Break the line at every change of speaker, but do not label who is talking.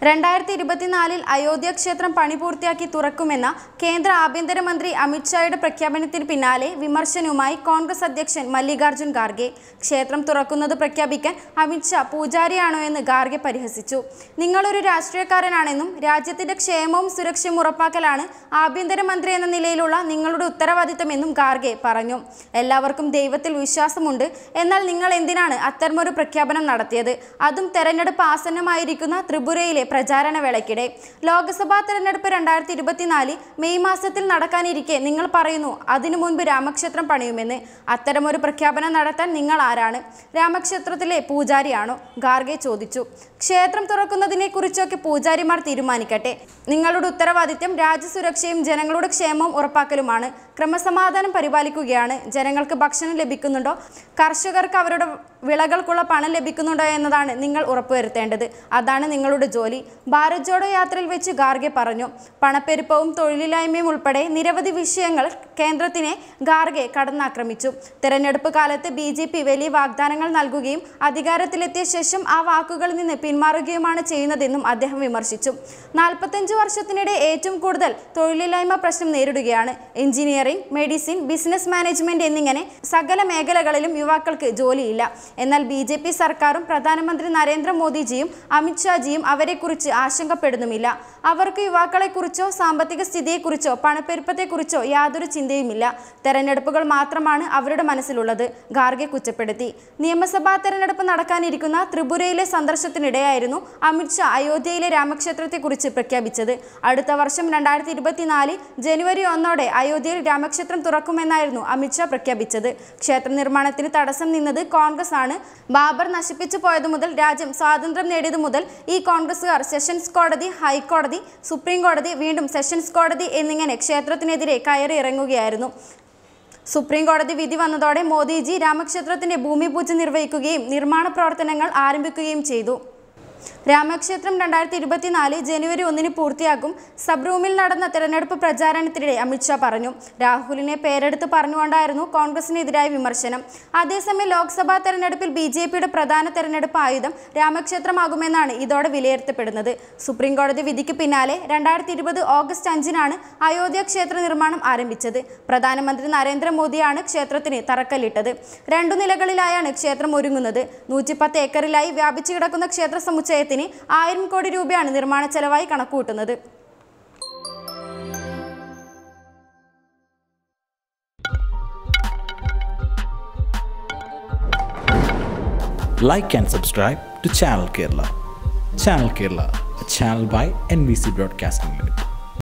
രണ്ടായിരത്തി ഇരുപത്തിനാലിൽ അയോധ്യ ക്ഷേത്രം പണി പൂർത്തിയാക്കി തുറക്കുമെന്ന കേന്ദ്ര ആഭ്യന്തരമന്ത്രി അമിത്ഷായുടെ പ്രഖ്യാപനത്തിന് പിന്നാലെ വിമർശനവുമായി കോൺഗ്രസ് അധ്യക്ഷൻ മല്ലികാർജുൻ ഖാർഗെ ക്ഷേത്രം തുറക്കുന്നത് പ്രഖ്യാപിക്കാൻ അമിത്ഷാ പൂജാരിയാണോ എന്ന് ഖാർഗെ പരിഹസിച്ചു നിങ്ങളൊരു രാഷ്ട്രീയക്കാരനാണെന്നും രാജ്യത്തിന്റെ ക്ഷേമവും സുരക്ഷയും ഉറപ്പാക്കലാണ് ആഭ്യന്തരമന്ത്രി എന്ന നിലയിലുള്ള നിങ്ങളുടെ ഉത്തരവാദിത്തമെന്നും ഖാർഗെ പറഞ്ഞു എല്ലാവർക്കും ദൈവത്തിൽ വിശ്വാസമുണ്ട് എന്നാൽ നിങ്ങൾ എന്തിനാണ് അത്തരമൊരു പ്രഖ്യാപനം നടത്തിയത് അതും തെരഞ്ഞെടുപ്പ് ആസന്നമായിരിക്കുന്ന ത്രിപുരയിലെ പ്രചാരണ വേളയ്ക്കിടെ ലോക്സഭാ തെരഞ്ഞെടുപ്പ് രണ്ടായിരത്തി ഇരുപത്തിനാല് മെയ് മാസത്തിൽ നടക്കാനിരിക്കെ നിങ്ങൾ പറയുന്നു അതിനു മുൻപ് രാമക്ഷേത്രം പണിയുമെന്ന് അത്തരമൊരു പ്രഖ്യാപനം നടത്താൻ നിങ്ങൾ ആരാണ് രാമക്ഷേത്രത്തിലെ പൂജാരിയാണോ ഖാർഗെ ചോദിച്ചു ക്ഷേത്രം തുറക്കുന്നതിനെ കുറിച്ചൊക്കെ പൂജാരിമാർ തീരുമാനിക്കട്ടെ നിങ്ങളുടെ ഉത്തരവാദിത്യം രാജ്യസുരക്ഷയും ജനങ്ങളുടെ ക്ഷേമവും ഉറപ്പാക്കലുമാണ് ക്രമസമാധാനം പരിപാലിക്കുകയാണ് ജനങ്ങൾക്ക് ഭക്ഷണം ലഭിക്കുന്നുണ്ടോ കർഷകർക്ക് അവരുടെ വിളകൾക്കുള്ള പണം ലഭിക്കുന്നുണ്ടോ എന്നതാണ് നിങ്ങൾ ഉറപ്പുവരുത്തേണ്ടത് അതാണ് നിങ്ങളുടെ ജോലി ഭാരത് ജോഡോ യാത്രയിൽ വെച്ച് ഖാർഗെ പറഞ്ഞു പണപ്പെരുപ്പവും തൊഴിലില്ലായ്മയും ഉൾപ്പെടെ നിരവധി വിഷയങ്ങൾ കേന്ദ്രത്തിനെ ഖാർഗെ കടന്നാക്രമിച്ചു തെരഞ്ഞെടുപ്പ് കാലത്ത് ബി ജെ പി വലിയ വാഗ്ദാനങ്ങൾ നൽകുകയും അധികാരത്തിലെത്തിയ ശേഷം ആ വാക്കുകളിൽ നിന്ന് പിന്മാറുകയുമാണ് ചെയ്യുന്നതെന്നും അദ്ദേഹം വിമർശിച്ചു നാൽപ്പത്തഞ്ച് വർഷത്തിനിടെ ഏറ്റവും കൂടുതൽ തൊഴിലില്ലായ്മ പ്രശ്നം നേരിടുകയാണ് എഞ്ചിനീയറിംഗ് മെഡിസിൻ ബിസിനസ് മാനേജ്മെന്റ് എന്നിങ്ങനെ സകല മേഖലകളിലും യുവാക്കൾക്ക് ജോലിയില്ല എന്നാൽ ബി ജെ പി സർക്കാരും പ്രധാനമന്ത്രി നരേന്ദ്രമോദിജിയും അമിത്ഷാജിയും അവരെക്കുറിച്ച് ആശങ്കപ്പെടുന്നുമില്ല അവർക്ക് യുവാക്കളെക്കുറിച്ചോ സാമ്പത്തിക സ്ഥിതിയെക്കുറിച്ചോ പണപ്പെരുപ്പത്തെക്കുറിച്ചോ യാതൊരു ചിന്തയുമില്ല തെരഞ്ഞെടുപ്പുകൾ മാത്രമാണ് അവരുടെ മനസ്സിലുള്ളത് ഖാർഗെ കുറ്റപ്പെടുത്തി നിയമസഭാ തെരഞ്ഞെടുപ്പ് നടക്കാനിരിക്കുന്ന ത്രിപുരയിലെ സന്ദർശനത്തിനിടെയായിരുന്നു അമിത്ഷാ അയോധ്യയിലെ രാമക്ഷേത്രത്തെക്കുറിച്ച് പ്രഖ്യാപിച്ചത് അടുത്ത വർഷം രണ്ടായിരത്തി ഇരുപത്തിനാല് ജനുവരി ഒന്നോടെ അയോധ്യയിൽ രാമക്ഷേത്രം തുറക്കുമെന്നായിരുന്നു അമിത്ഷാ പ്രഖ്യാപിച്ചത് ക്ഷേത്ര നിർമ്മാണത്തിന് തടസ്സം നിന്നത് കോൺഗ്രസ് ആണ് ബാബർ നശിപ്പിച്ചു പോയതു മുതൽ രാജ്യം സ്വാതന്ത്ര്യം നേടിയതു മുതൽ ഈ കോൺഗ്രസുകാർ സെഷൻസ് കോടതി ഹൈക്കോടതി സുപ്രീം കോടതി വീണ്ടും സെഷൻസ് കോടതി എന്നിങ്ങനെ ക്ഷേത്രത്തിനെതിരെ കയറി ഇറങ്ങുകയായിരുന്നു സുപ്രീം കോടതി വിധി വന്നതോടെ മോദിജി രാമക്ഷേത്രത്തിന്റെ ഭൂമി പൂജ നിർവഹിക്കുകയും നിർമ്മാണ പ്രവർത്തനങ്ങൾ ആരംഭിക്കുകയും ചെയ്തു രാമക്ഷേത്രം രണ്ടായിരത്തി ഇരുപത്തിനാല് ജനുവരി ഒന്നിന് പൂർത്തിയാക്കും സബ് റൂമിൽ നടന്ന തെരഞ്ഞെടുപ്പ് പ്രചാരണത്തിനിടെ അമിത്ഷാ പറഞ്ഞു രാഹുലിനെ പേരെടുത്ത് പറഞ്ഞുകൊണ്ടായിരുന്നു കോൺഗ്രസിനെതിരായ വിമർശനം അതേസമയം ലോക്സഭാ തെരഞ്ഞെടുപ്പിൽ ബി ജെ പിയുടെ പ്രധാന തെരഞ്ഞെടുപ്പ് ആയുധം രാമക്ഷേത്രമാകുമെന്നാണ് ഇതോടെ വിലയിരുത്തപ്പെടുന്നത് സുപ്രീം കോടതി വിധിക്ക് പിന്നാലെ രണ്ടായിരത്തി ഇരുപത് ഓഗസ്റ്റ് അഞ്ചിനാണ് അയോധ്യ ക്ഷേത്ര നിർമ്മാണം ആരംഭിച്ചത് പ്രധാനമന്ത്രി നരേന്ദ്രമോദിയാണ് ക്ഷേത്രത്തിന് തറക്കല്ലിട്ടത് രണ്ടു നിലകളിലായാണ് ക്ഷേത്രം ഒരുങ്ങുന്നത് നൂറ്റിപ്പത്ത് ഏക്കറിലായി വ്യാപിച്ചു കിടക്കുന്ന ക്ഷേത്ര സമുച്ചയത്തിന് ആയിരം കോടി രൂപയാണ് നിർമ്മാണ ചെലവായി കണക്കുകൂട്ടുന്നത്
like and subscribe to Channel Kerala. Channel Kerala, a channel by NBC Broadcasting Limited.